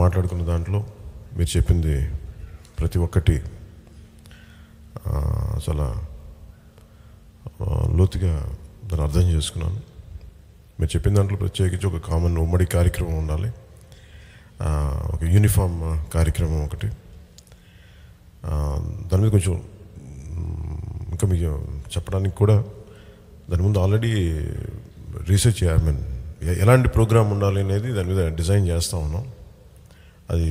మాట్లాడుకున్న దాంట్లో మీరు చెప్పింది ప్రతి ఒక్కటి ఆ, చాలా ఆ, లోతుగా దాన్ని అర్థం చేసుకున్నాను మీరు చెప్పిన దాంట్లో ప్రత్యేకించి ఒక కామన్ ఉమ్మడి కార్యక్రమం ఉండాలి ఆ, ఒక యూనిఫామ్ కార్యక్రమం ఒకటి ఆ, దాని మీద కొంచెం మ్, ఇంకా మీకు చెప్పడానికి కూడా దాని ముందు ఆల్రెడీ రీసెర్చ్ ఐ మీన్ ఎలాంటి ప్రోగ్రామ్ ఉండాలి అనేది దాని మీద డిజైన్ చేస్తూ ఉన్నాం అది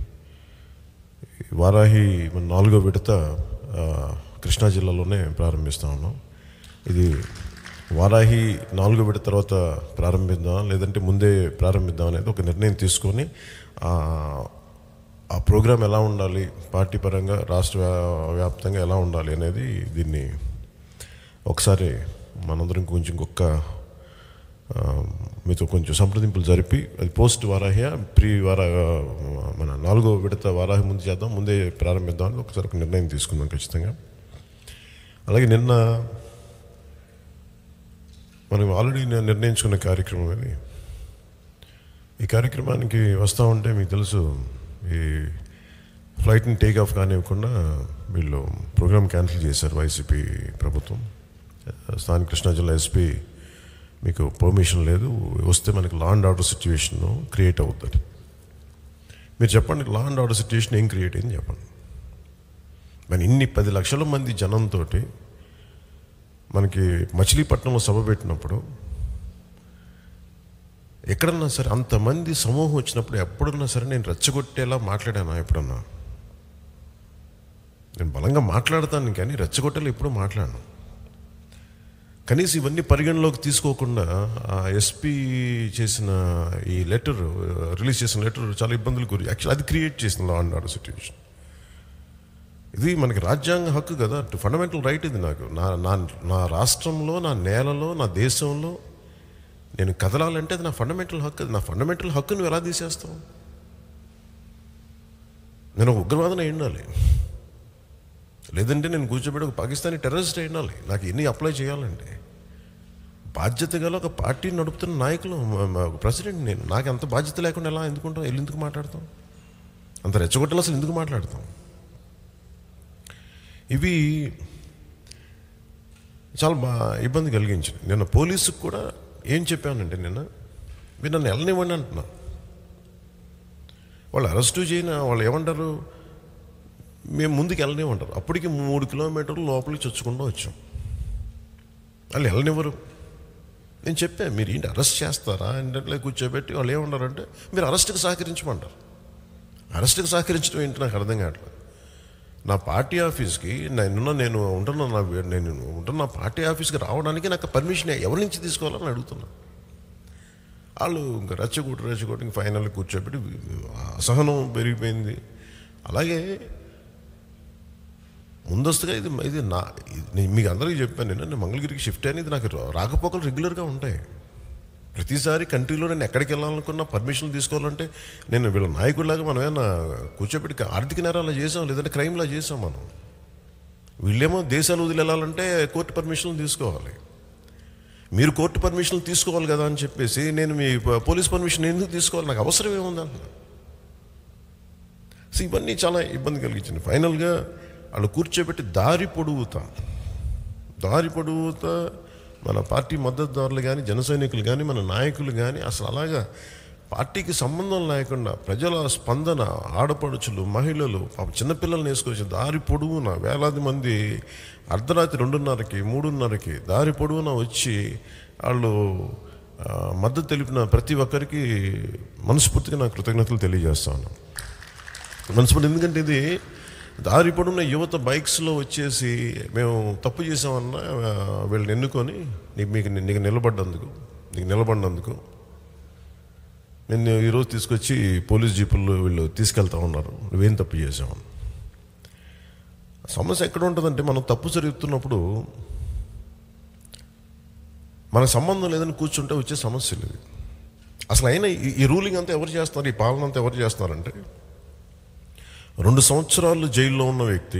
వారాహి మన నాలుగో విడత ఆ, కృష్ణా జిల్లాలోనే ప్రారంభిస్తూ ఉన్నాం ఇది వారాహి నాలుగో విడత తర్వాత ప్రారంభిద్దాం లేదంటే ముందే ప్రారంభిద్దాం అనేది ఒక నిర్ణయం తీసుకొని ఆ, ఆ ప్రోగ్రాం ఎలా ఉండాలి పార్టీ పరంగా రాష్ట్ర వ్యా- వ్యాప్తంగా ఎలా ఉండాలి అనేది దీన్ని ఒకసారి మనందరం కొంచెం ఇంకొక ఆ, మీతో కొంచెం సంప్రదింపులు జరిపి అది పోస్ట్ వారాహ్య ప్రీ వారా మన నాలుగో విడత వారాహి ముందు చేద్దాం ముందే ప్రారంభిద్దాం అని ఒకసారి ఒక నిర్ణయం తీసుకుందాం ఖచ్చితంగా అలాగే నిన్న మనం ఆల్రెడీ నేను నిర్ణయించుకున్న కార్యక్రమం ఇది ఈ కార్యక్రమానికి వస్తూ ఉంటే మీకు తెలుసు ఈ ఫ్లైట్ని టేక్ ఆఫ్ కానివ్వకుండా వీళ్ళు ప్రోగ్రామ్ క్యాన్సిల్ చేశారు వైసీపీ ప్రభుత్వం స్థానిక కృష్ణా జిల్లా ఎస్పీ మీకు పర్మిషన్ లేదు వస్తే మనకి law and order situation create అవుతుంది మీరు చెప్పండి లా అండ్ ఆర్డర్ సిచ్యువేషన్ ఏం క్రియేట్ అయింది చెప్పండి మరి ఇన్ని పది లక్షల మంది జనంతో మనకి మచిలీపట్నంలో సభ పెట్టినప్పుడు ఎక్కడన్నా సరే అంతమంది సమూహం వచ్చినప్పుడు ఎప్పుడన్నా సరే నేను రెచ్చగొట్టేలా మాట్లాడానా ఎప్పుడన్నా నేను బలంగా మాట్లాడతాను కానీ రెచ్చగొట్టేలా ఎప్పుడు మాట్లాడను కనీసం ఇవన్నీ పరిగణలోకి తీసుకోకుండా ఆ ఎస్పీ చేసిన ఈ లెటర్ రిలీజ్ చేసిన లెటర్ చాలా ఇబ్బందులు గురి యాక్చువల్ అది క్రియేట్ చేసిన లా అండ్ ఆర్డర్ సిచ్యువేషన్ ఇది మనకి రాజ్యాంగ హక్కు కదా ఫండమెంటల్ రైట్ ఇది నాకు నా నా నా రాష్ట్రంలో నా నేలలో నా దేశంలో నేను కదలాలంటే అది నా ఫండమెంటల్ హక్కు అది నా ఫండమెంటల్ హక్కు నువ్వు ఎలా తీసేస్తావు నేను ఒక ఉగ్రవాదన అయి ఉండాలి లేదంటే నేను కూర్చోబెట్టి ఒక పాకిస్తానీ టెర్రరిస్ట్ అయి ఉండాలి నాకు ఎన్ని అప్లై చేయాలండి బాధ్యత గల ఒక పార్టీ నడుపుతున్న నాయకులు మ- మ- ఒక ప్రెసిడెంట్ నేను నాకు అంత బాధ్యత లేకుండా ఎలా ఎందుకుంటాం వెళ్ళి ఎందుకు మాట్లాడతాం అంత రెచ్చగొట్టలు అసలు ఎందుకు మాట్లాడతాం ఇవి చాలా బా ఇబ్బంది కలిగించింది నిన్న పోలీసుకు కూడా ఏం చెప్పానంటే నిన్న మీరు నన్ను వెళ్ళనివ్వండి అంటున్నా వాళ్ళు అరెస్టు చేయన వాళ్ళు ఏమంటారు మేము ముందుకు వెళ్ళనివ్వంటారు అప్పటికి మూడు కిలోమీటర్లు లోపలికి చొచ్చుకుంటూ వచ్చాం వాళ్ళు వెళ్ళనివ్వరు నేను చెప్పాను మీరు ఏంటి అరెస్ట్ చేస్తారా అంటే కూర్చోబెట్టి వాళ్ళు ఏమన్నారంటే మీరు అరెస్ట్కి సహకరించమంటారు అరెస్ట్కి సహకరించడం ఏంటి నాకు అర్థం కావట్లేదు నా పార్టీ ఆఫీస్కి నేను నేను ఉంటున్న నా వీ- నేను ఉంటున్న నా పార్టీ ఆఫీస్కి రావడానికి నాకు పర్మిషన్ ఎవరి నుంచి తీసుకోవాలని అడుగుతున్నా వాళ్ళు ఇంకా రెచ్చగొట్టు రెచ్చగొట్టు ఇంక ఫైనల్ కూర్చోబెట్టి అసహనం పెరిగిపోయింది అలాగే ముందస్తుగా ఇది ఇది నా ఇది నేను మీకు అందరికీ చెప్పాను నేను నేను మంగళగిరికి షిఫ్ట్ అనేది నాకు రా- రాకపోకలు రెగ్యులర్గా ఉంటాయి ప్రతిసారి కంట్రీలో నేను ఎక్కడికి వెళ్ళాలనుకున్నా పర్మిషన్ తీసుకోవాలంటే నేను వీళ్ళ నాయకుడిలాగా మనం ఏమైనా కూర్చోబెట్టి ఆర్థిక నేరాలు చేసాం లేదంటే క్రైమ్లా చేసాం మనం వీళ్ళేమో దేశాలు వదిలి వెళ్ళాలంటే కోర్టు పర్మిషన్లు తీసుకోవాలి మీరు కోర్టు పర్మిషన్లు తీసుకోవాలి కదా అని చెప్పేసి నేను మీ ప- పోలీస్ పర్మిషన్ ఎందుకు తీసుకోవాలి నాకు అవసరం ఏముంది అంటున్నా సో ఇవన్నీ చాలా ఇబ్బంది కలిగించింది ఫైనల్గా వాళ్ళు కూర్చోబెట్టి దారి పొడుగుతా దారి పొడుగుతా మన పార్టీ మద్దతుదారులు కానీ జన సైనికులు కానీ మన నాయకులు కానీ అసలు అలాగా పార్టీకి సంబంధం లేకుండా ప్రజల స్పందన ఆడపడుచులు మహిళలు పాపం చిన్నపిల్లల్ని వేసుకొచ్చి దారి పొడవున వేలాది మంది అర్ధరాత్రి రెండున్నరకి మూడున్నరకి దారి పొడవున వచ్చి వాళ్ళు ఆ, మద్దతు తెలిపిన ప్రతి ఒక్కరికి మనస్ఫూర్తిగా నా కృతజ్ఞతలు తెలియజేస్తాను మనస్ఫూర్తి ఎందుకంటే ఇది దారి పొడున్న యువత బైక్స్లో వచ్చేసి మేము తప్పు చేసామన్నా ఆ, వీళ్ళని ఎన్నుకొని నీకు మీకు నీకు నిలబడ్డందుకు నీకు నిలబడినందుకు నేను ఈరోజు తీసుకొచ్చి పోలీస్ జీపుల్లో వీళ్ళు తీసుకెళ్తా ఉన్నారు నువ్వేం తప్పు చేసావు సమస్య ఎక్కడ ఉంటుందంటే మనం తప్పు జరుగుతున్నప్పుడు మనకు సంబంధం లేదని కూర్చుంటే వచ్చే సమస్యలు ఇవి అసలు అయినా ఈ- ఈ రూలింగ్ అంతా ఎవరు చేస్తున్నారు ఈ పాలన అంతా ఎవరు చేస్తున్నారంటే రెండు సంవత్సరాలు జైల్లో ఉన్న వ్యక్తి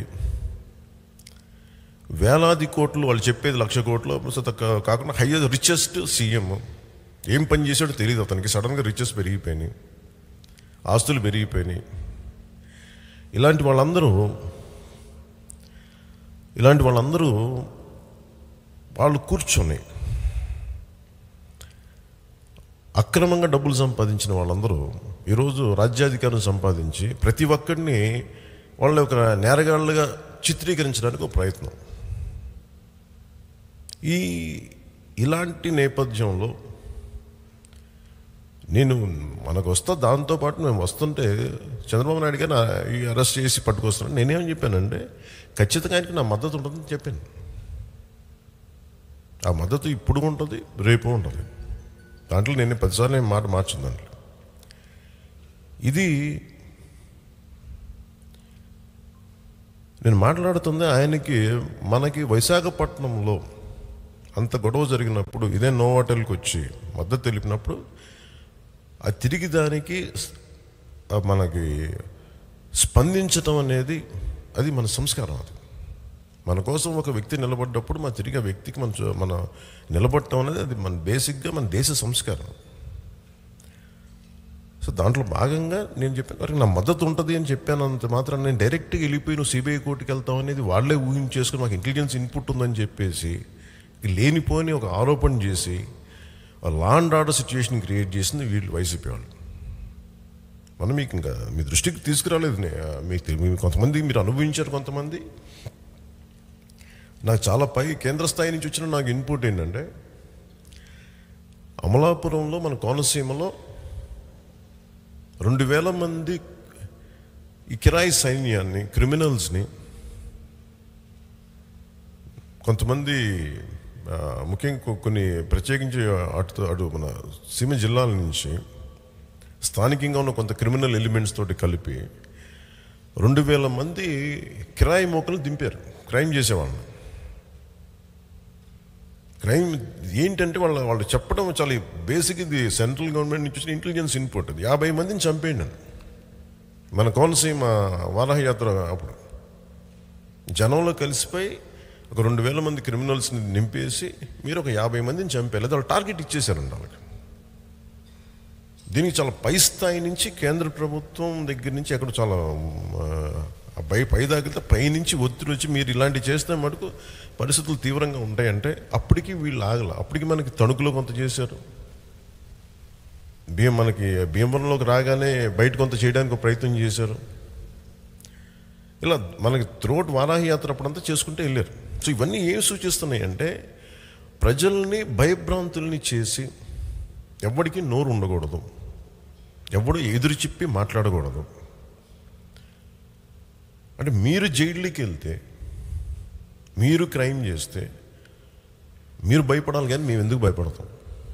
వేలాది కోట్లు వాళ్ళు చెప్పేది లక్ష కోట్లు అసలు కా- కాకుండా హైయెస్ట్ రిచెస్ట్ సీఎం ఏం పని చేశాడో తెలియదు అతనికి సడన్గా రిచెస్ పెరిగిపోయినాయి ఆస్తులు పెరిగిపోయినాయి ఇలాంటి వాళ్ళందరూ ఇలాంటి వాళ్ళందరూ వాళ్ళు కూర్చొని అక్రమంగా డబ్బులు సంపాదించిన వాళ్ళందరూ ఈరోజు రాజ్యాధికారం సంపాదించి ప్రతి ఒక్కడిని వాళ్ళ ఒక నేరగాళ్ళుగా చిత్రీకరించడానికి ఒక ప్రయత్నం ఈ ఇలాంటి నేపథ్యంలో నేను మనకు వస్తా దాంతోపాటు మేము వస్తుంటే చంద్రబాబు నాయుడు గారు నా- ఈ అరెస్ట్ చేసి పట్టుకొస్తున్నాను నేనేమని చెప్పానంటే ఖచ్చితంగా ఆయనకి నా మద్దతు ఉంటుందని చెప్పాను ఆ మద్దతు ఇప్పుడు ఉంటుంది రేపు ఉంటుంది దాంట్లో నేను పదిసార్లు నేను మాట మార్చింది దాంట్లో ఇది నేను మాట్లాడుతుంది ఆయనకి మనకి విశాఖపట్నంలో అంత గొడవ జరిగినప్పుడు ఇదే నో హోటల్కి వచ్చి మద్దతు తెలిపినప్పుడు ఆ తిరిగి దానికి స్- ఆ మనకి స్పందించటం అనేది అది మన సంస్కారం అది మన కోసం ఒక వ్యక్తి నిలబడ్డప్పుడు మన తిరిగి ఆ వ్యక్తికి మన చూ- మన నిలబడటం అనేది అది మన బేసిక్గా మన దేశ సంస్కారం సో దాంట్లో భాగంగా నేను చెప్పాను "మరి నా మద్దతు ఉంటుంది అని చెప్పాను అంత మాత్రం నేను డైరెక్ట్గా వెళ్ళిపోయి నువ్వు సిబిఐ కోర్టుకి వెళ్తావు అనేది వాళ్ళే ఊహించేసుకుని మాకు ఇంటెలిజెన్స్ ఇన్పుట్ ఉందని చెప్పేసి ఈ లేనిపోని ఒక ఆరోపణ చేసి law and order situation create చేసింది వీళ్ళు వైసీపీ వాళ్ళు మనం మీకు ఇంకా మీ దృష్టికి తీసుకురాలేదు నే- మీకు తెలి- మీ కొంతమంది మీరు అనుభవించారు కొంతమంది నాకు చాలా పై కేంద్ర స్థాయి నుంచి వచ్చిన నాకు ఇన్పుట్ ఏంటంటే అమలాపురంలో మన కోనసీమలో రెండు వేల మంది ఈ కిరాయి సైన్యాన్ని క్రిమినల్స్ని కొంతమంది ఆ, ముఖ్యంగా కొ- కొన్ని ప్రత్యేకించి అటు అటు మన సీమ జిల్లాల నుంచి స్థానికంగా ఉన్న కొంత క్రిమినల్ ఎలిమెంట్స్ తోటి కలిపి రెండు వేల మంది కిరాయి మోకలు దింపారు క్రైమ్ చేసేవాళ్ళని క్రైమ్ ఏంటంటే వాళ్ళ వాళ్ళు చెప్పడం చాలా బేసిక్ ఇది సెంట్రల్ గవర్నమెంట్ నుంచి వచ్చిన ఇంటెలిజెన్స్ ఇన్పుట్ అది యాభై మందిని చంపేయండి అని. మన కోనసీమ వారాహ యాత్ర అప్పుడు జనంలో కలిసిపోయి ఒక రెండు వేల మంది క్రిమినల్స్ని నింపేసి మీరు ఒక యాభై మందిని చంపారు లేదా వాళ్ళు టార్గెట్ ఇచ్చేసారండి వాళ్ళకి దీనికి చాలా పై స్థాయి నుంచి కేంద్ర ప్రభుత్వం దగ్గర నుంచి ఎక్కడ చాలా ఆ, పై పై దాకా పై నుంచి ఒత్తిడి వచ్చి మీరు ఇలాంటివి చేస్తే మటుకు పరిస్థితులు తీవ్రంగా ఉంటాయంటే అప్పటికి వీళ్ళు ఆగల అప్పటికి మనకి తణుకులో కొంత చేశారు బియ్యం మనకి భీమవరంలోకి రాగానే బయట కొంత చేయడానికి ఒక ప్రయత్నం చేశారు ఇలా మనకి త్రోట్ వారాహి యాత్ర అప్పుడంతా చేసుకుంటే వెళ్ళారు సో ఇవన్నీ ఏం సూచిస్తున్నాయి అంటే ప్రజల్ని భయభ్రాంతుల్ని చేసి ఎవరికి నోరు ఉండకూడదు ఎవడు ఎదురు చెప్పి మాట్లాడకూడదు అంటే మీరు జైల్లోకి వెళ్తే మీరు క్రైమ్ చేస్తే మీరు భయపడాలి కానీ మేము ఎందుకు భయపడతాం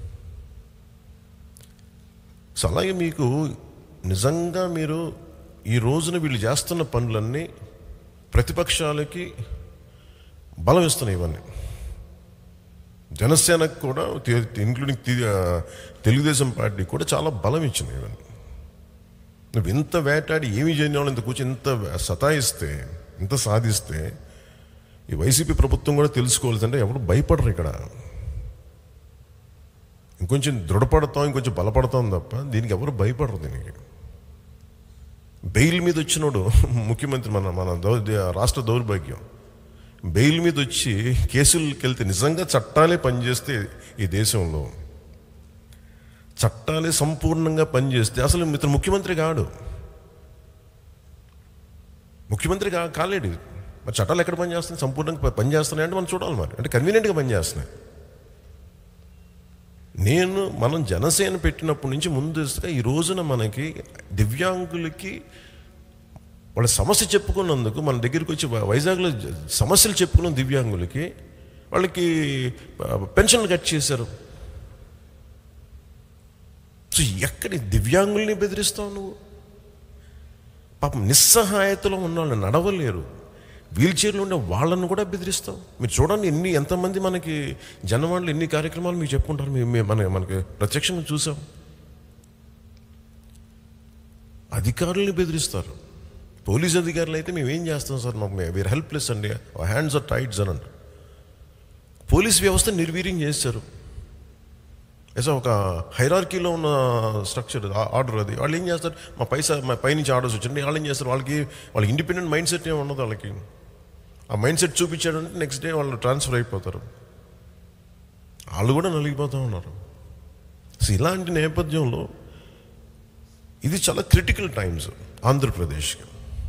సో అలాగే మీకు నిజంగా మీరు ఈ రోజున వీళ్ళు చేస్తున్న పనులన్నీ ప్రతిపక్షాలకి బలం ఇస్తున్నాయి ఇవన్నీ జనసేనకు కూడా ఇంక్లూడింగ్ తెలుగుదేశం పార్టీ కూడా చాలా బలం ఇచ్చినాయి ఇవన్నీ నువ్వు ఇంత వేటాడి ఏమి చేయని వాళ్ళు ఇంత కూర్చొని ఇంత సతాయిస్తే ఇంత సాధిస్తే ఈ వైసీపీ ప్రభుత్వం కూడా తెలుసుకోవాల్సింటే ఎవరు భయపడరు ఇక్కడ ఇంకొంచెం దృఢపడతాం ఇంకొంచెం బలపడతాం తప్ప దీనికి ఎవరు భయపడరు దీనికి బెయిల్ మీద వచ్చినోడు ముఖ్యమంత్రి మన మన దౌ రాష్ట్ర దౌర్భాగ్యం బెయిల్ మీద వచ్చి కేసులకు వెళ్తే నిజంగా చట్టాలే పనిచేస్తే ఈ దేశంలో చట్టాలే సంపూర్ణంగా పనిచేస్తే అసలు ఇతను ముఖ్యమంత్రి కాడు ముఖ్యమంత్రి కా కాలేడు మరి చట్టాలు ఎక్కడ పనిచేస్తున్నాయి సంపూర్ణంగా ప- పనిచేస్తున్నాయి అంటే మనం చూడాలి మరి అంటే కన్వీనియంట్గా పనిచేస్తున్నాయి నేను మనం జనసేన పెట్టినప్పటి నుంచి ముందుగా ఈ రోజున మనకి దివ్యాంగులకి వాళ్ళ సమస్య చెప్పుకున్నందుకు మన దగ్గరికి వచ్చి వై- వైజాగ్లో జ- సమస్యలు చెప్పుకున్న దివ్యాంగులకి వాళ్ళకి ఆ, పెన్షన్లు కట్ చేశారు సో ఎక్కడి దివ్యాంగుల్ని బెదిరిస్తావు నువ్వు పాపం నిస్సహాయతలో ఉన్న వాళ్ళు నడవలేరు వీల్ చైర్లో ఉండే వాళ్ళను కూడా బెదిరిస్తావు మీరు చూడండి ఎన్ని ఎంతమంది మనకి జనవాళ్ళు ఎన్ని కార్యక్రమాలు మీకు చెప్పుకుంటారు మీ- మీ- మన మనకి ప్రత్యక్షంగా చూసాం అధికారుల్ని బెదిరిస్తారు పోలీస్ అధికారులు అయితే మేము ఏం చేస్తాం సార్ మాకు వీరు హెల్ప్లెస్ అండి హ్యాండ్స్ ఆర్ టైట్స్ అని అంటారు పోలీస్ వ్యవస్థ నిర్వీర్యం చేశారు ఎస్ ఒక హైరార్కీలో ఉన్న స్ట్రక్చర్ ఆర్డర్ అది వాళ్ళు ఏం చేస్తారు మా పైసా మా పైనుంచి ఆర్డర్స్ వచ్చింది వాళ్ళు ఏం చేస్తారు వాళ్ళకి వాళ్ళ ఇండిపెండెంట్ మైండ్ సెట్ ఏమి ఉండదు వాళ్ళకి ఆ మైండ్ సెట్ చూపించాడంటే నెక్స్ట్ డే వాళ్ళు ట్రాన్స్ఫర్ అయిపోతారు వాళ్ళు కూడా నలిగిపోతూ ఉన్నారు సో ఇలాంటి నేపథ్యంలో ఇది చాలా క్రిటికల్ టైమ్స్ ఆంధ్రప్రదేశ్కి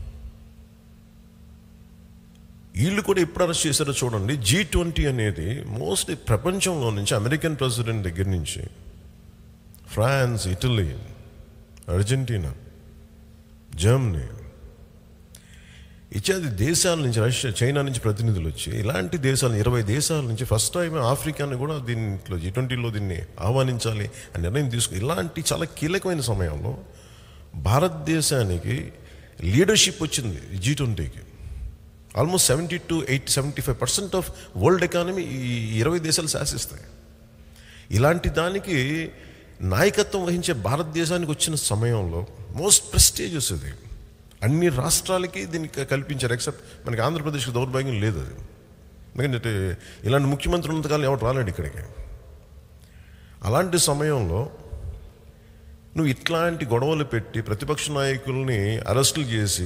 వీళ్ళు కూడా ఎప్పుడు అరెస్ట్ చేశారో చూడండి జీ ట్వంటీ అనేది మోస్ట్లీ ప్రపంచంలో నుంచి అమెరికన్ ప్రెసిడెంట్ దగ్గర నుంచి ఫ్రాన్స్ ఇటలీ అర్జెంటీనా జర్మనీ ఇత్యాది దేశాల నుంచి రష్యా చైనా నుంచి ప్రతినిధులు వచ్చి ఇలాంటి దేశాలు ఇరవై దేశాల నుంచి ఫస్ట్ టైం ఆఫ్రికాని కూడా దీంట్లో జీ ట్వంటీలో దీన్ని ఆహ్వానించాలి అని నిర్ణయం తీసుకు ఇలాంటి చాలా కీలకమైన సమయంలో భారతదేశానికి లీడర్షిప్ వచ్చింది జీ ట్వంటీకి almost seventy to eight seventy five percent of world economy ఈ ఇరవై దేశాలు శాసిస్తాయి ఇలాంటి దానికి నాయకత్వం వహించే భారతదేశానికి వచ్చిన సమయంలో మోస్ట్ ప్రెస్టేజియస్ ఇది అన్ని రాష్ట్రాలకి దీనికి కల్పించారు ఎక్సెప్ట్ మనకి ఆంధ్రప్రదేశ్కి దౌర్భాగ్యం లేదు అది ఎందుకంటే ఇలాంటి ముఖ్యమంత్రి ఉన్నంతకాలం ఎవరు రాలేడు ఇక్కడికి అలాంటి సమయంలో నువ్వు ఇట్లాంటి గొడవలు పెట్టి ప్రతిపక్ష నాయకుల్ని అరెస్టులు చేసి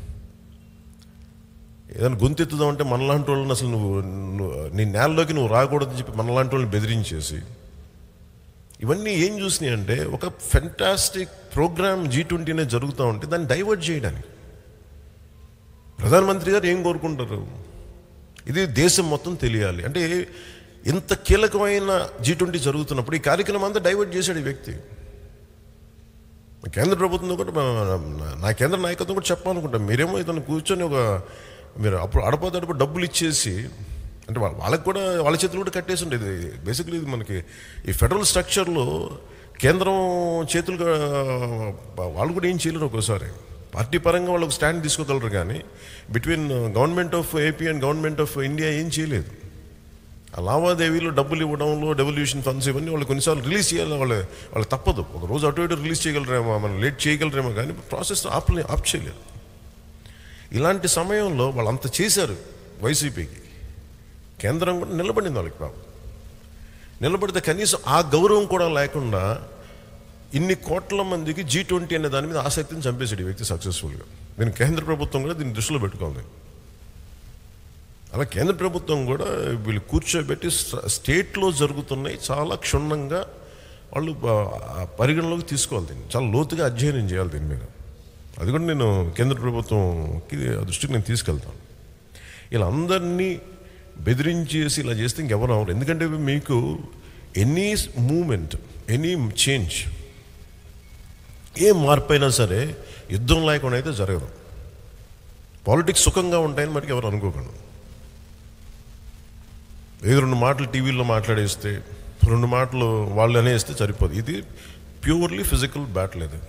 ఏదైనా గొంతెత్తుదామంటే మనలాంటి వాళ్ళని అసలు నువ్వు నువ్వు- నీ నేలలోకి నువ్వు రాకూడదని చెప్పి మనలాంటి వాళ్ళని బెదిరించేసి ఇవన్నీ ఏం చూసినాయి అంటే ఒక ఫెంటాస్టిక్ ప్రోగ్రామ్ జీ ట్వంటీనే జరుగుతూ ఉంటే దాన్ని డైవర్ట్ చేయడానికి ప్రధానమంత్రి గారు ఏం కోరుకుంటారు ఇది దేశం మొత్తం తెలియాలి అంటే ఇంత కీలకమైన జీ ట్వంటీ జరుగుతున్నప్పుడు ఈ కార్యక్రమం అంతా డైవర్ట్ చేశాడు ఈ వ్యక్తి కేంద్ర ప్రభుత్వం కూడా మా- నా కేంద్ర నాయకత్వం కూడా చెప్పాలనుకుంటాం మీరేమో ఇతను కూర్చొని ఒక మీరు అప్పుడు అడపదడపు డబ్బులు ఇచ్చేసి అంటే వా- వాళ్ళకి కూడా వాళ్ళ చేతులు కూడా కట్టేసి ఉండేది బేసిక్లీ ఇది మనకి ఈ ఫెడరల్ స్ట్రక్చర్లో కేంద్రం చేతులుగా వాళ్ళు కూడా ఏం చేయలేరు ఒక్కోసారి పార్టీ పరంగా వాళ్ళకి స్టాండ్ తీసుకోగలరు కానీ between government of AP and government of India ఏం చేయలేదు ఆ లావాదేవీలు డబ్బులు ఇవ్వడంలో డెవల్యూషన్ ఫండ్స్ ఇవన్నీ వాళ్ళు కొన్నిసార్లు రిలీజ్ చేయాలి వాళ్ళు వాళ్ళు తప్పదు ఒక రోజు అటు ఇటు రిలీజ్ చేయగలరేమో మనం లేట్ చేయగలరేమో కానీ ప్రాసెస్ ఆపలే ఆప్ చేయలేరు ఇలాంటి సమయంలో వాళ్ళు అంత చేశారు వైసీపీకి కేంద్రం కూడా నిలబడింది వాళ్ళకి పాపం నిలబడితే కనీసం ఆ గౌరవం కూడా లేకుండా ఇన్ని కోట్ల మందికి జీ ట్వంటీ అనే దాని మీద ఆసక్తిని చంపేశాడు ఈ వ్యక్తి సక్సెస్ఫుల్గా దీన్ని కేంద్ర ప్రభుత్వం కూడా దీన్ని దృష్టిలో పెట్టుకుంది అలా కేంద్ర ప్రభుత్వం కూడా వీళ్ళు కూర్చోబెట్టి స్ట- స్టేట్లో జరుగుతున్నాయి చాలా క్షుణ్ణంగా వాళ్ళు ఆ, పరిగణలోకి తీసుకోవాలి దీన్ని చాలా లోతుగా అధ్యయనం చేయాలి దీని మీద అది కూడా నేను కేంద్ర ప్రభుత్వంకి ఆ దృష్టికి నేను తీసుకెళ్తాను ఇలా అందరినీ బెదిరించేసి ఇలా చేస్తే ఇంకెవరు అవరు ఎందుకంటే మీకు ఎనీ మూమెంట్ ఎనీ చేంజ్ ఏ మార్పు అయినా సరే యుద్ధం లేకుండా అయితే జరగదు పాలిటిక్స్ సుఖంగా ఉంటాయని మనకి ఎవరు అనుకోకండి ఏదో రెండు మాటలు టీవీలో మాట్లాడేస్తే రెండు మాటలు వాళ్ళు అనేస్తే సరిపోదు ఇది ప్యూర్లీ ఫిజికల్ బ్యాటిల్ ఇది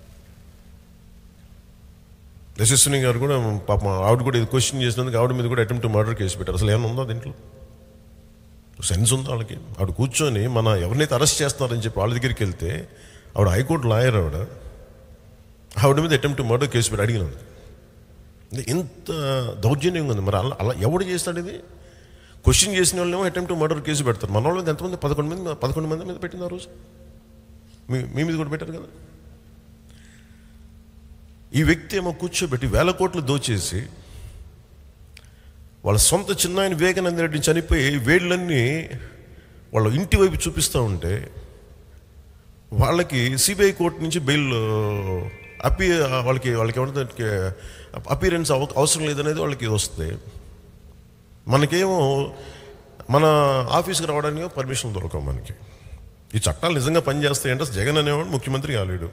యశస్విని గారు కూడా పాప ఆవిడ కూడా ఇది క్వశ్చన్ చేసినందుకు ఆవిడ మీద కూడా అటెంప్ట్ మర్డర్ కేసు పెట్టారు అసలు ఏమైనా ఉందా దీంట్లో సెన్స్ ఉందా వాళ్ళకి ఆవిడ కూర్చొని మన ఎవరినైతే అరెస్ట్ చేస్తున్నారని చెప్పి వాళ్ళ దగ్గరికి వెళ్తే ఆవిడ హైకోర్టు లాయర్ ఆవిడ ఆవిడ మీద అటెంప్ట్ మర్డర్ కేసు పెట్టి అడిగినందుకు అంటే ఇంత దౌర్జన్యంగా ఉంది మరి అలా అలా ఎవడు చేస్తాడు ఇది క్వశ్చన్ చేసిన వాళ్ళేమో అటెంప్ట్ మర్డర్ కేసు పెడతారు మన వాళ్ళ మీద ఎంతమంది పదకొండు మంది పదకొండు మంది మీద పెట్టింది ఆ రోజు మీ మీ మీద కూడా పెట్టారు కదా ఈ వ్యక్తి ఏమో కూర్చోబెట్టి వేల కోట్లు దోచేసి వాళ్ళ సొంత చిన్నాయన వివేకానంద రెడ్డి చనిపోయి వేళ్ళన్నీ వాళ్ళ ఇంటి వైపు చూపిస్తూ ఉంటే వాళ్ళకి సిబిఐ కోర్టు నుంచి బెయిల్ అపీ వాళ్ళకి వాళ్ళకి ఏమంటే అపీరెన్స్ అవసరం లేదనేది వాళ్ళకి వస్తుంది మనకేమో మన ఆఫీస్కి రావడానికి పర్మిషన్ దొరకవు మనకి ఈ చట్టాలు నిజంగా పనిచేస్తాయంటే అసలు జగన్ అనేవాడు ముఖ్యమంత్రి కాలేడు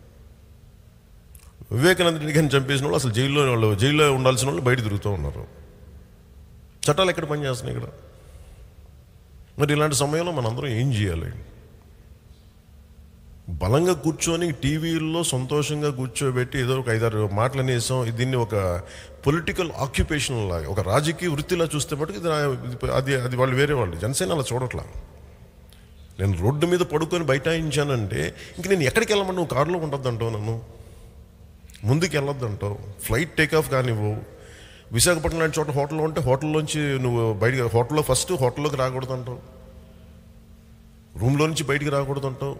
వివేకానంద రెడ్డి గారిని చంపేసిన వాళ్ళు అసలు జైల్లో వాళ్ళు జైల్లో ఉండాల్సిన వాళ్ళు బయట తిరుగుతూ ఉన్నారు చట్టాలు ఎక్కడ పనిచేస్తున్నాయి ఇక్కడ మరి ఇలాంటి సమయంలో మనందరం ఏం చేయాలి బలంగా కూర్చొని టీవీల్లో సంతోషంగా కూర్చోబెట్టి ఏదో ఒక ఐదారు మాటలు అనేసాం దీన్ని ఒక పొలిటికల్ ఆక్యుపేషన్ లాగా ఒక రాజకీయ వృత్తిలా చూస్తే మటుకు ఇది నా- ఇది- అది అది వాళ్ళు వేరే వాళ్ళు జనసేన అలా చూడట్లా నేను రోడ్డు మీద పడుకొని బైఠాయించానంటే ఇంక నేను ఎక్కడికి వెళ్ళమని నువ్వు కారులో ఉండొద్దంటావు నన్ను ముందుకు వెళ్ళొద్దంటావు ఫ్లైట్ టేక్ ఆఫ్ కానివ్వు విశాఖపట్నం లాంటి చోట హోటల్లో ఉంటే హోటల్లోంచి నువ్వు బయట హోటల్లో ఫస్ట్ హోటల్లోకి రాకూడదు అంటావు రూమ్లో నుంచి బయటికి రాకూడదు అంటావు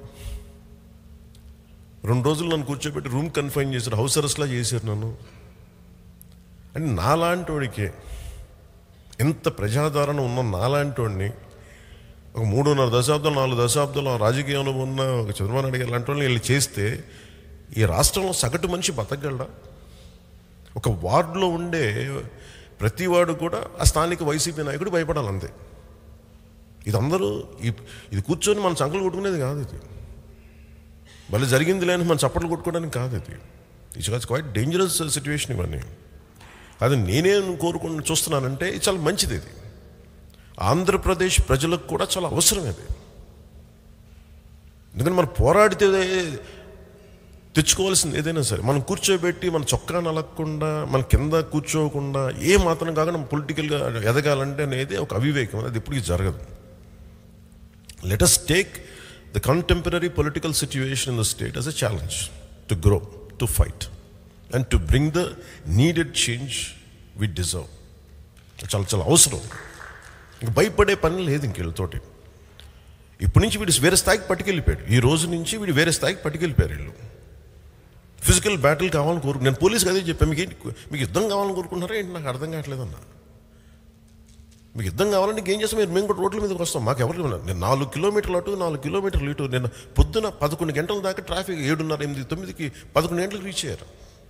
రెండు రోజులు నన్ను కూర్చోబెట్టి రూమ్ కన్ఫైన్ చేశారు హౌస్ అరెస్ట్లా చేశారు నన్ను అని నాలాంటి వాడికే ఎంత ప్రజాదరణ ఉన్న నాలాంటి వాడిని ఒక మూడున్నర దశాబ్దం నాలుగు దశాబ్దాలు ఆ రాజకీయంలో ఉన్న ఒక చంద్రబాబు నాయుడు గారు లాంటి వాళ్ళని వీళ్ళు చేస్తే ఈ రాష్ట్రంలో సగటు మనిషి బతకగలడా ఒక వార్డులో ఉండే ప్రతి వాడు కూడా ఆ స్థానిక వైసీపీ నాయకుడు భయపడాలి అంతే ఇది అందరూ ఈ- ఇది కూర్చొని మన చంకలు కొట్టుకునేది కాదు ఇది మళ్ళీ జరిగింది లేని మన చప్పట్లు కొట్టుకోవడానికి కాదు ఇది ఇట్స్ క్వైట్ డేంజరస్ సిచ్యువేషన్ ఇవన్నీ అది నేనేం కోరుకుని చూస్తున్నానంటే ఇది చాలా మంచిది ఇది ఆంధ్రప్రదేశ్ ప్రజలకు కూడా చాలా అవసరం ఇది ఎందుకంటే మనం పోరాడితే తెచ్చుకోవాల్సింది ఏదైనా సరే మనం కూర్చోబెట్టి మన చొక్కా నలగకుండా మన కింద కూర్చోకుండా ఏ మాత్రం కాకుండా పొలిటికల్గా ఎదగాలంటే అనేది ఒక అవివేకం అది ఎప్పటికీ జరగదు let us take the contemporary political situation in the state as a challenge to grow, to fight, and to bring the needed change we deserve. చాలా చాలా అవసరం ఇంక భయపడే పని లేదు ఇంక వీళ్ళతోటి ఇప్పటి నుంచి వీడు వేరే స్థాయికి పట్టుకెళ్ళిపోయాడు ఈ రోజు నుంచి వీడు వేరే స్థాయికి పట్టుకెళ్ళిపోయారు వీళ్ళు ఫిజికల్ బ్యాటిల్ కావాలని కోరుకు నేను పోలీస్కి అదే చెప్పాను మీకు ఏంటి మీకు యుద్ధం కావాలని కోరుకుంటున్నారా ఏంటి నాకు అర్థం కావట్లేదన్నా మీకు యుద్ధం కావాలంటే ఏం చేస్తాం మీరు మేము కూడా రోడ్ల మీదకి వస్తాం మాకు ఎవరు ఉన్నారు? నేను నాలుగు కిలోమీటర్లు అటు నాలుగు కిలోమీటర్లు ఇటు నేను పొద్దున పదకొండు గంటల దాకా ట్రాఫిక్ ఏడున్నర ఎనిమిది తొమ్మిదికి పదకొండు గంటలకు రీచ్ అయ్యారు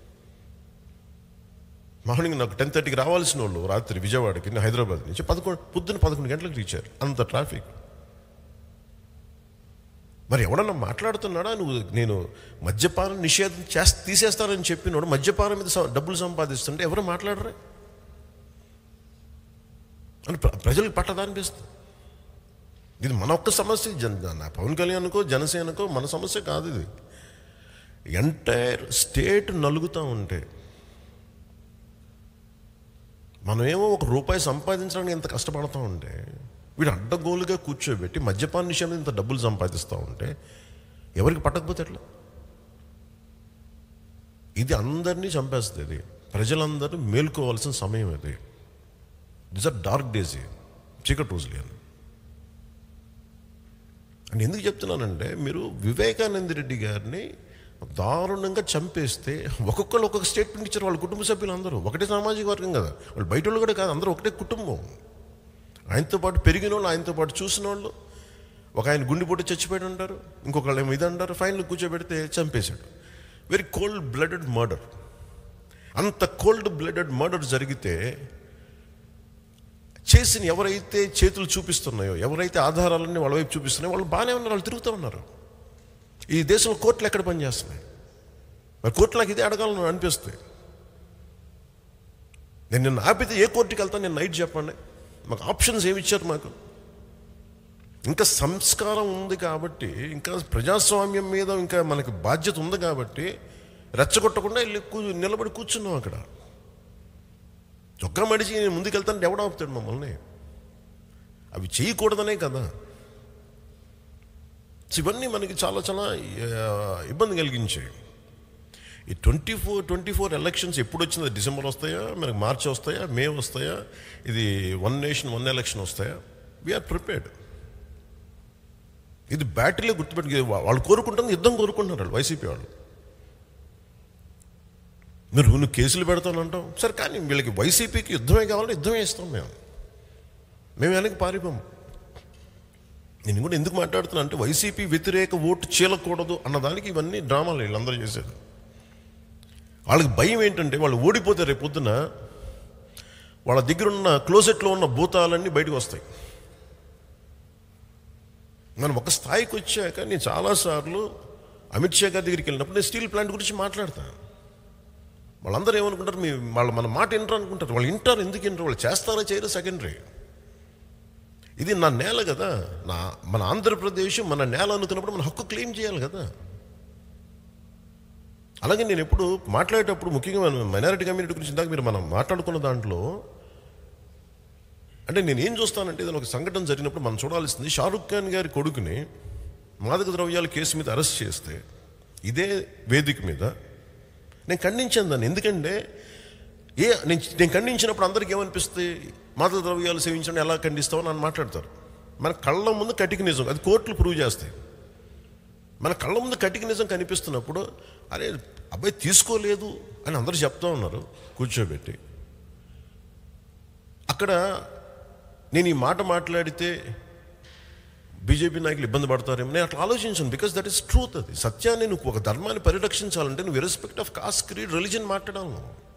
మార్నింగ్ నాకు టెన్ థర్టీకి రావాల్సిన వాళ్ళు రాత్రి విజయవాడకి నేను హైదరాబాద్ నుంచి పదకొండు పొద్దున పదకొండు గంటలకు రీచ్ అయ్యారు అంత ట్రాఫిక్ మరి ఎవడన్నా మాట్లాడుతున్నాడా నువ్వు నేను మద్యపానం నిషేధం చేస్ తీసేస్తానని చెప్పినోడు మద్యపానం మీద స- డబ్బులు సంపాదిస్తుంటే ఎవరు మాట్లాడరా అని ప్ర- ప్రజలకు పట్టదా అనిపిస్తుంది ఇది మన ఒక్క సమస్య జన్ నా పవన్ కళ్యాణ్కో జనసేనకో మన సమస్య కాదు ఇది ఎంటైర్ స్టేట్ నలుగుతూ ఉంటే మనమేమో ఒక రూపాయి సంపాదించడానికి ఎంత కష్టపడతా ఉంటే వీడు అడ్డగోలుగా కూర్చోబెట్టి మద్యపాన విషయం మీద ఇంత డబ్బులు సంపాదిస్తూ ఉంటే ఎవరికి పట్టకపోతే ఎట్లా ఇది అందరినీ చంపేస్తుంది ఇది ప్రజలందరూ మేల్కోవాల్సిన సమయం ఇది దిస్ ఆర్ డార్క్ డేస్ చీకటి రోజులు అని అని ఎందుకు చెప్తున్నానంటే మీరు వివేకానంద రెడ్డి గారిని దారుణంగా చంపేస్తే ఒక్కొక్కరు ఒక్కొక్క స్టేట్మెంట్ ఇచ్చారు వాళ్ళ కుటుంబ సభ్యులు అందరూ ఒకటే సామాజిక వర్గం కదా వాళ్ళు బయట వాళ్ళు కూడా కాదు అందరూ ఒకటే కుటుంబం ఆయనతో పాటు పెరిగిన వాళ్ళు ఆయనతో పాటు చూసిన వాళ్ళు ఒక ఆయన గుండెపోటు చచ్చిపోయి ఉంటారు ఇంకొకళ్ళు ఏమో ఇది అంటారు ఫైనల్ కూర్చోబెడితే చంపేశాడు వెరీ కోల్డ్ బ్లడెడ్ మర్డర్ అంత కోల్డ్ బ్లడెడ్ మర్డర్ జరిగితే చేసిన ఎవరైతే చేతులు చూపిస్తున్నాయో ఎవరైతే ఆధారాలన్నీ వాళ్ళ వైపు చూపిస్తున్నాయో వాళ్ళు బాగానే ఉన్నారు వాళ్ళు తిరుగుతూ ఉన్నారు ఈ దేశంలో కోర్టులు ఎక్కడ పనిచేస్తున్నాయి మరి కోర్టు నాకు ఇదే అడగాలని అనిపిస్తుంది నేను నిన్న ఆపితే ఏ కోర్టుకి వెళ్తాను నేను నైట్ చెప్పండి మాకు ఆప్షన్స్ ఏమి ఇచ్చారు మాకు ఇంకా సంస్కారం ఉంది కాబట్టి ఇంకా ప్రజాస్వామ్యం మీద ఇంకా మనకి బాధ్యత ఉంది కాబట్టి రెచ్చగొట్టకుండా వెళ్ళి కూ నిలబడి కూర్చున్నాం అక్కడ చొక్కా మడిచి నేను ముందుకెళ్తాను ఎవడ ఆపుతాడు మమ్మల్ని అవి చేయకూడదనే కదా సో ఇవన్నీ మనకి చాలా చాలా ఆ, ఇబ్బంది కలిగించాయి ఈ twenty four twenty four elections ఎప్పుడు వచ్చిందో డిసెంబర్ వస్తాయా మనకి మార్చి వస్తాయా మే వస్తాయా ఇది వన్ నేషన్ వన్ ఎలక్షన్ వస్తాయా వీఆర్ ప్రిపేర్డ్ ఇది బ్యాటరీలో గుర్తుపెట్టి వాళ్ళు కోరుకుంటుంది యుద్ధం కోరుకుంటున్నారు వాళ్ళు వైసీపీ వాళ్ళు మీరు నువ్వు కేసులు పెడతానంటాం సరే కానీ వీళ్ళకి వైసీపీకి యుద్ధమే కావాలంటే యుద్ధమే ఇస్తాం మేము మేము వెనక్కి పారిపోము నేను కూడా ఎందుకు మాట్లాడుతున్నా అంటే వైసీపీ వ్యతిరేక ఓటు చీలకూడదు అన్నదానికి ఇవన్నీ డ్రామాలు వీళ్ళందరూ చేసేది వాళ్ళకి భయం ఏంటంటే వాళ్ళు ఓడిపోతే రేపు పొద్దున వాళ్ళ దగ్గర ఉన్న క్లోజెట్లో ఉన్న భూతాలన్నీ బయటకు వస్తాయి మనం ఒక స్థాయికి వచ్చాక నేను చాలాసార్లు అమిత్ షా గారి దగ్గరికి వెళ్ళినప్పుడు నేను స్టీల్ ప్లాంట్ గురించి మాట్లాడతాను వాళ్ళందరూ ఏమనుకుంటారు మీ వాళ్ళు మన మాట వింటారు అనుకుంటారు వాళ్ళు వింటారు ఎందుకు వింటారు వాళ్ళు చేస్తారో చేయరు సెకండరీ ఇది నా నేల కదా నా మన ఆంధ్రప్రదేశ్ మన నేల అనుకున్నప్పుడు మన హక్కు క్లెయిమ్ చేయాలి కదా అలాగే నేను ఎప్పుడు మాట్లాడేటప్పుడు ముఖ్యంగా మన మైనారిటీ కమ్యూనిటీ గురించి ఇందాక మీరు మనం మాట్లాడుకున్న దాంట్లో అంటే నేను ఏం చూస్తానంటే ఏదైనా ఒక సంఘటన జరిగినప్పుడు మనం చూడాల్సింది షారుఖ్ ఖాన్ గారి కొడుకుని మాదక ద్రవ్యాల కేసు మీద అరెస్ట్ చేస్తే ఇదే వేదిక మీద నేను ఖండించాను దాన్ని ఎందుకంటే ఏ నేను నేను ఖండించినప్పుడు అందరికీ ఏమనిపిస్తుంది మాదక ద్రవ్యాలు సేవించడం ఎలా ఖండిస్తావు అని మాట్లాడతారు మన కళ్ళ ముందు కటిక నిజం అది కోర్టులు ప్రూవ్ చేస్తాయి మన కళ్ళ ముందు కటిక నిజం కనిపిస్తున్నప్పుడు అరే అబ్బాయి తీసుకోలేదు అని అందరూ చెప్తా ఉన్నారు కూర్చోబెట్టి అక్కడ నేను ఈ మాట మాట్లాడితే బీజేపీ నాయకులు ఇబ్బంది పడతారేమో నేను అట్లా ఆలోచించాను బికాస్ దట్ ఈస్ ట్రూత్ అది సత్యాన్ని నువ్వు ఒక ధర్మాన్ని పరిరక్షించాలంటే నువ్వు respect of caste creed religion మాట్లాడాలి నువ్వు